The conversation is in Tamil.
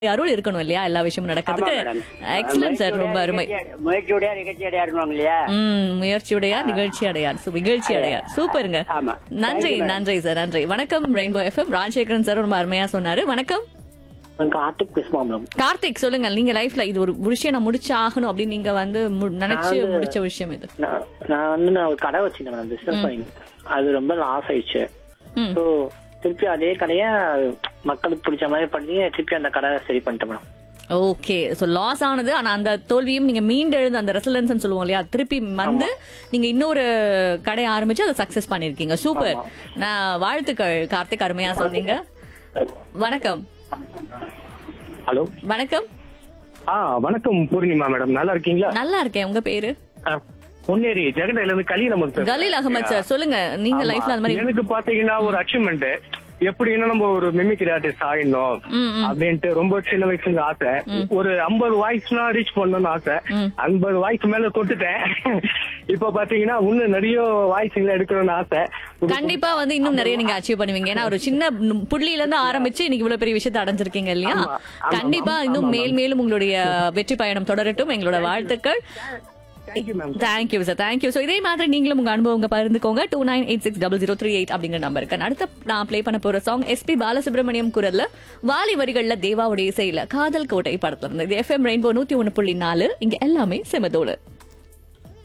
அருள் இருக்கணும் இல்லையா எல்லா விஷயமும் ஆமா நடக்கிறதுக்கு மேடம் எக்ஸலன்ட் சார் ரொம்ப அருமை முயற்சியுடைய நிகழ்ச்சி அடையாடுவாங்க இல்லையா ம் முயற்சியுடையார் நிகழ்ச்சி அடையார் சு- நிகழ்ச்சி அடையார் சூப்பருங்க ஆமா. நன்றி Thank you, madam. நன்றி சார் நன்றி வணக்கம் ரெயின்போ எஃப்எம் ராஜசேகரன் சார் ரொம்ப அருமையா சொன்னாரு வணக்கம் கார்த்திக் பேசுமா மேம் கார்த்திக் சொல்லுங்க நீங்க லைஃப்ல இது ஒரு விஷயம் நான் முடிச்சு ஆகணும் அப்படின்னு நீங்க வந்து மு- நினைச்சு நான் முடிச்ச விஷயம் இது நான் நான் வந்து நான் ஒரு கடை வச்சிருந்தேன் மேம் பிசினஸ் பண்ணிட்டு அது ரொம்ப லாஸ் ஆயிடுச்சு ம். ஸோ திருப்பி அதே கடையை மக்களுக்கு பிடிச்ச மாதிரி பண்ணி திருப்பி அந்த கடை சரி பண்ணிட்டேன் மேடம் ஓகே சோ லாஸ் ஆனது ஆனா அந்த தோல்வியும் நீங்க மீண்டெழுந்து அந்த ரெசிலன்ஸ் சொல்லுவோம் இல்லையா திருப்பி வந்து நீங்க இன்னொரு கடை ஆரம்பிச்சு அதை சக்சஸ் பண்ணிருக்கீங்க சூப்பர் நான் வாழ்த்துக்கள் கார்த்திக் அருமையா சொன்னீங்க வணக்கம் ஹலோ வணக்கம் ஆ வணக்கம் பூர்ணிமா மேடம் நல்லா இருக்கீங்களா நல்லா இருக்கேன் உங்க பேரு ஆ, பொன்னேரி ஜெகண்டையில இருந்து கலீல் அமர் பேசுறேன். கலீல் அகமது சார் சொல்லுங்க நீங்க ஆமா. லைஃப்ல அந்த மாதிரி எனக்கு பாத்தீங்கன்னா ஒரு அச்சீவ்மெண்ட் எப்படின்னா நம்ம ஒரு மிமிக்ரி ஆர்டிஸ்ட் ஆயிடணும் ம், ம். அப்படின்ட்டு ரொம்ப சின்ன வயசுல இருந்து ஆசை ஒரு ஐம்பது வாய்ஸ்னா ரீச் பண்ணணும்னு ஆசை ம். ஐம்பது வாய்ஸ் மேல தொட்டுட்டேன் இப்ப பாத்தீங்கன்னா இன்னும் நிறைய வாய்ஸ்ங்களை எடுக்கணும்னு ஆசை ஒரு- கண்டிப்பா வந்து இன்னும் நிறைய நீங்க அச்சீவ் பண்ணுவீங்க ஏன்னா ஒரு சின்ன நு- புள்ளியில இருந்து ஆரம்பிச்சு இன்னைக்கு இவ்வளவு பெரிய விஷயத்தை அடைஞ்சிருக்கீங்க இல்லையா ஆமா, ஆமா, கண்டிப்பா ஆமா, இன்னும் ஆமா, மேல் மேலும் உங்களுடைய வெற்றி பயணம் தொடரட்டும் எங்களோட வாழ்த்துக்கள் Thank you, ma'am. Thank you sir thank you so இதே மாதிரி நீங்களும் உங்க அனுபவங்க பகிர்ந்துக்கோங்க two nine eight six double zero three eight அப்படிங்கிற நம்பருக்கு அடுத்த நான் ப்ளே பண்ண போற சாங் எஸ்பி பாலசுப்ரமணியம் குரல்ல வாலி வரிகள்ல தேவாவுடைய இசையில காதல் கோட்டை படத்துல இருந்து இது எஃப்எம் ரெயின்போ நூத்தி ஒன்னு புள்ளி நாலு இங்க எல்லாமே செமதோடு